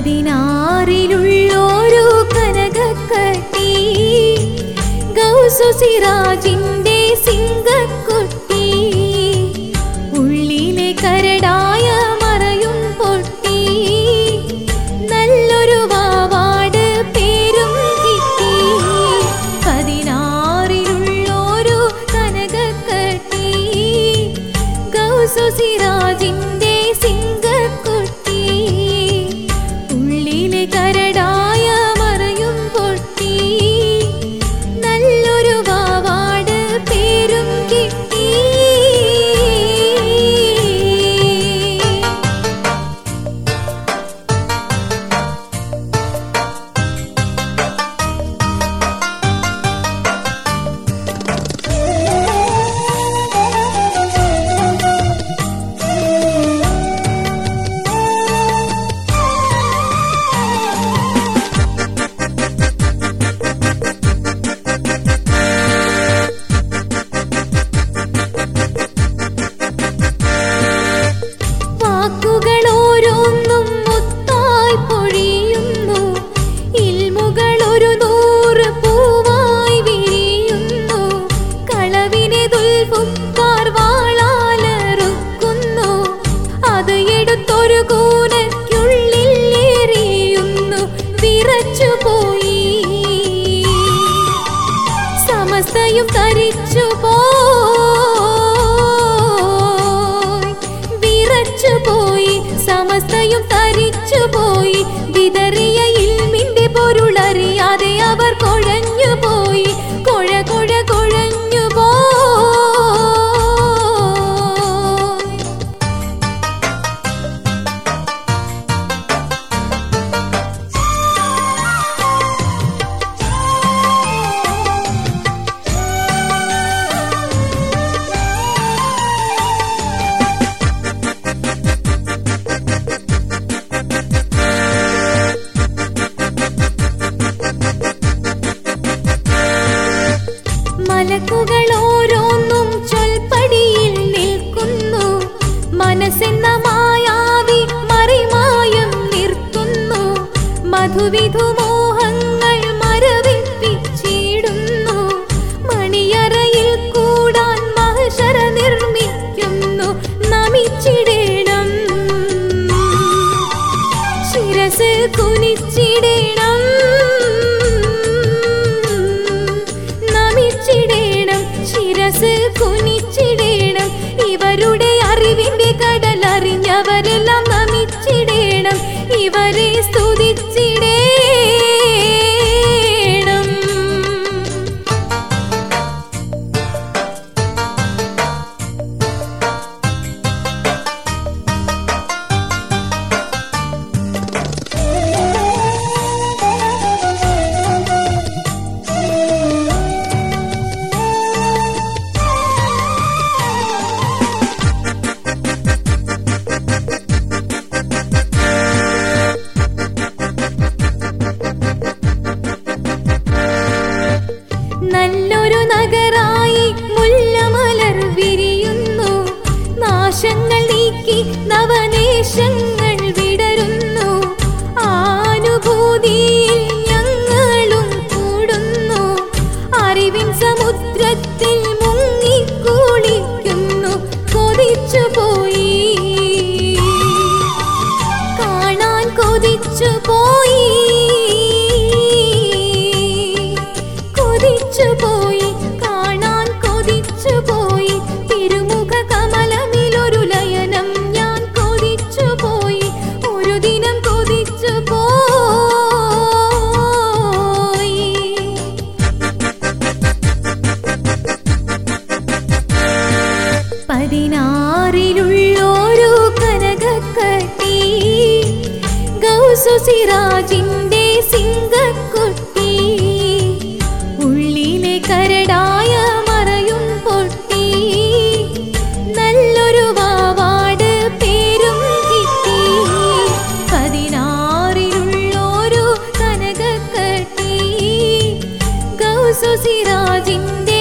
പതിനാറിലുള്ളൊരു കനകക്കട്ടി ഗൗസു സിറാജിന്റെ സിംഗക്കുട്ടി ഉള്ളിലെ കരടായ മറയും പൊട്ടി നല്ലൊരു വാവാട് പേരും കിട്ടി പതിനാറിലുള്ളൊരു കനകക്കട്ടി ഗൗസു സിറാജിന്റെ സിംഗക്കുട്ടി ഉള്ളിലെ കരടായ മറയും പൊട്ടി നല്ലൊരു വാവാട് പേരും കിട്ടി വാക്കുകൾ ഓരോന്നും മുത്തായി പൊഴിയുന്നു ഇൽമുകൾ ഒരു നൂറ് പൂവായി വിരിയുന്നു കളവിനെ ദുൽപുക്കാർ വാളാലറുക്കുന്നു അത് എടുത്തൊരു കൂനയ്ക്കുള്ളിൽ എറിയുന്നു വിറച്ചുപോയി സമസ്തയും തരിച്ചു പോയി വിറച്ചു പോയി സമസ്തയും തരിച്ചു പോയി വിതറിയ ഇൽമിന്റെ പൊരുളറിയാതെ അവർ കുഴഞ്ഞു പോയി കുഴ കുഴ കുഴഞ്ഞു പോയി മലക്കുകൾ ഓരോന്നും ചൊൽപ്പടിയിൽ നിൽക്കുന്നു മനസ്സെന്ന മായാവി മറിമായം നിർത്തുന്നു മധുവിധു മോഹങ്ങൾ മരവിപ്പിച്ചിടുന്നു മണിയറയിൽ കൂടാൻ മഹശര നിർമ്മിക്കുന്നു നമിച്ചിടേണം ശിരസ് കുനിച്ചിടേണം നമിച്ചിടേണം ശിരസ് കുനിച്ചിടേണം ഇവരുടെ അറിവിന്റെ കടൽ അറിഞ്ഞവരെല്ലാം നമിച്ചിടേണം ഇവരെ സ്തുതിച്ചിടേണം നല്ലൊരു നഗരായി മുല്ലമലർ വിരിയുന്നു നാശങ്ങൾ നീക്കി നവനേശങ്ങൾ വിടരുന്നു ആനുഭൂതിയിൽ ഞങ്ങളും കൂടുന്നു അറിവിൻ സമുദ്രത്തിൽ മുങ്ങിക്കുളിക്കുന്നു കൊതിച്ചു പോയി കാണാൻ കൊതിച്ചു പോയി കൊതിച്ചു പോയി കാണാൻ കൊതിച്ചു പോയി തിരുമുഖ കമലമിലൊരു ലയനം ഞാൻ കൊതിച്ചു പോയി ഒരു ദിനം കൊതിച്ചു പോയി പതിനാറിലുള്ളൊരു കനകക്കട്ടി ഗൗസു സിറാജിന്റെ സിംഗക്കുട്ടി ഉള്ളിലെ കരടായ മറയും പൊട്ടി നല്ലൊരു വാവാട് പേരും കിട്ടി പതിനാറിലുള്ളൊരു കനകക്കട്ടി ഗൗസു സിറാജിന്റെ